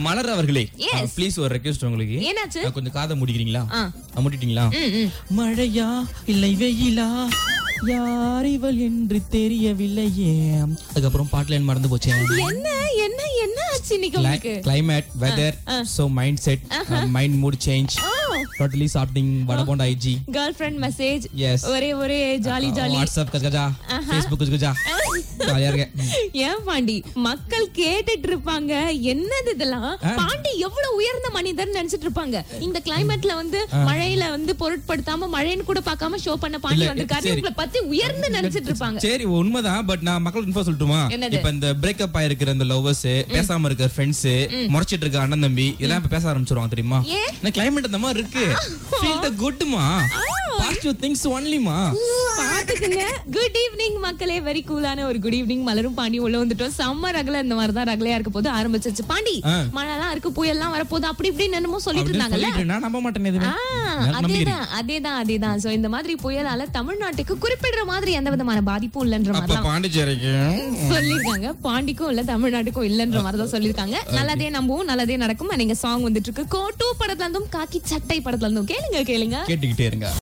மலர் அவர்களே Yes. Please ஒரு request உங்களுக்கு என்னாச்சு? அஹ், கொஞ்சம் காதை முடிக்கிறீங்களா ஆ. அஹ், மூடிட்டீங்களா ம், ம். மழையா இல்லை வெயிலா யார் இவள் என்று தெரியவில்லையே அதுக்கப்புறம் பாட்டுல என்ன மறந்து போச்சேன் என்ன என்ன என்ன ஆச்சு இன்னைக்கு உங்களுக்கு climate weather so mindset mind mood change totally சாப்பிட்டிங் வடபோண்டா IG girlfriend message Yes. ஒரே ஒரே ஜாலி ஜாலி வாட்ஸ்அப் கஜகஜா ஃபேஸ்புக் கஜகஜா ஜாலியா இருக்கேன் ஏன் பாண்டி மக்கள் கேட்டுட்டு இருப்பாங்க என்னது இதெல்லாம் பாண்டி எவ்வளவு உயர்ந்த மனிதர் நினைச்சிட்டு இருப்பாங்க இந்த கிளைமேட்ல வந்து மழையில வந்து பொருட்படுத்தாம மழைன்னு கூட பார்க்காம ஷோ பண்ண பாண்டி இல்ல, வந்திருக்காரு சரி. உங்களை பத்தி உயர்ந்து நினைச்சிட்டு இருப்பாங்க சரி உண்மைதான் பட் நான் மக்களுக்கு இன்ஃபோ சொல்லட்டுமா என்னது? இப்ப இந்த பிரேக்கப் ஆயிருக்கிற இந்த லவ்வர்ஸ் பேசாம இருக்கிற ஃப்ரெண்ட்ஸ் முறைச்சிட்டு இருக்க அண்ணன் தம்பி இதெல்லாம் இப்ப பேச ஆரம்பிச்சிருவாங்க தெரியுமா ஏன்? இந்த கிளைமேட் அந்த மாதிரி இருக்கு ஃபீல் த குட்மா பாசிட்டிவ் திங்ஸ் ஒன்லிமா பாத்துக்குங்க குட் ஈவினிங் மக்களே வெரி கூலான ஒரு குட் ஈவினிங் மலரும் பாண்டி உள்ள வந்துட்டோம் செம்ம ரகல இந்த மாதிரி தான் ரகலையா இருக்க போது ஆரம்பிச்சிருச்சு பாண்டி ஆ. மழைலாம் இருக்கு புயல்லாம் வரப்போகுது அப்படி இப்படின்னு என்னமோ சொல்லிட்டு இருந்தாங்கல்ல நான் நம்ப மாட்டேன் எதுவுமே ஆ, நான் நம்பிக்கிறேன் அதேதான் அதேதான் அதேதான் சோ இந்த மாதிரி புயலால தமிழ்நாட்டுக்கு குறிப்பிடுற மாதிரி எந்த விதமான பாதிப்பும் இல்லைன்ற அப்ப மாதிரி பாண்டிச்சேரிக்கு சொல்லிருக்காங்க பாண்டிக்கும் இல்ல தமிழ்நாட்டுக்கும் இல்லன்ற மாதிரி தான் சொல்லிருக்காங்க நல்லதே நம்புவோம் நல்லதே நடக்கும் நீங்க சாங் வந்துட்டு இருக்கு கோ டூ படத்துல இருந்தும் காக்கி சட்டை படத்துல இருந்தும் கேளுங்க கேளுங்க கேட்டுக்கிட்டே இருங்க